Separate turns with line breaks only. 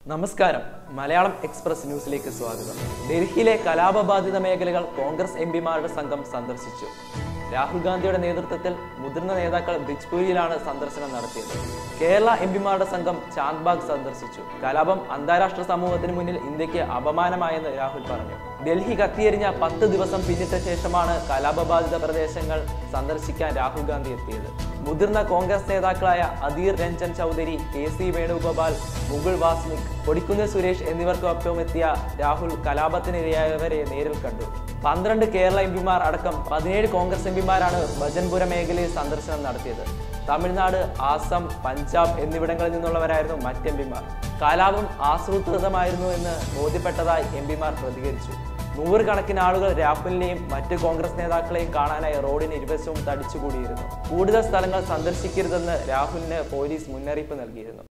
നമസ്കാരം മലയാളം എക്സ്പ്രസ് ന്യൂസിലേക്ക് സ്വാഗതം ഡൽഹിയിലെ കലാപബാധിത മേഖലകൾ കോൺഗ്രസ് എം പിമാരുടെ സംഘം സന്ദർശിച്ചു രാഹുൽ ഗാന്ധിയുടെ നേതൃത്വത്തിൽ മുതിർന്ന നേതാക്കൾ ബ്രിജ്പൂരിയിലാണ് സന്ദർശനം നടത്തിയത് കേരള എം പിമാരുടെ സംഘം ചാന്ദ്ബാഗ് സന്ദർശിച്ചു കലാപം അന്താരാഷ്ട്ര സമൂഹത്തിന് മുന്നിൽ ഇന്ത്യക്ക് അപമാനമായെന്ന് രാഹുൽ പറഞ്ഞു ഡൽഹി കത്തിയെരിഞ്ഞ പത്ത് ദിവസം പിന്നിട്ട ശേഷമാണ് കലാപബാധിത പ്രദേശങ്ങൾ സന്ദർശിക്കാൻ രാഹുൽ ഗാന്ധി എത്തിയത് മുതിർന്ന കോൺഗ്രസ് നേതാക്കളായ അധീർ രഞ്ജൻ ചൗധരി കെ സി വേണുഗോപാൽ മുകുൾ വാസ്നിക് കൊടിക്കുന്നിൽ സുരേഷ് എന്നിവർക്കൊപ്പം എത്തിയ രാഹുൽ കലാപത്തിനിരയായവരെ നേരിൽ കണ്ടു പന്ത്രണ്ട് കേരള എം പിമാർ അടക്കം പതിനേഴ് കോൺഗ്രസ് എം പിമാരാണ് ഭജൻപുര മേഖലയിൽ സന്ദർശനം നടത്തിയത് തമിഴ്നാട് ആസം പഞ്ചാബ് എന്നിവിടങ്ങളിൽ നിന്നുള്ളവരായിരുന്നു മറ്റ് എം പിമാർ കലാപം ആസൂത്രിതമായിരുന്നു എന്ന് ബോധ്യപ്പെട്ടതായി എം പിമാർ പ്രതികരിച്ചു നൂറുകണക്കിന് ആളുകൾ രാഹുലിനെയും മറ്റ് കോൺഗ്രസ് നേതാക്കളെയും കാണാനായി റോഡിന് ഇരുവശവും തടിച്ചുകൂടിയിരുന്നു കൂടുതൽ സ്ഥലങ്ങൾ സന്ദർശിക്കരുതെന്ന് രാഹുലിന് പോലീസ് മുന്നറിയിപ്പ് നൽകിയിരുന്നു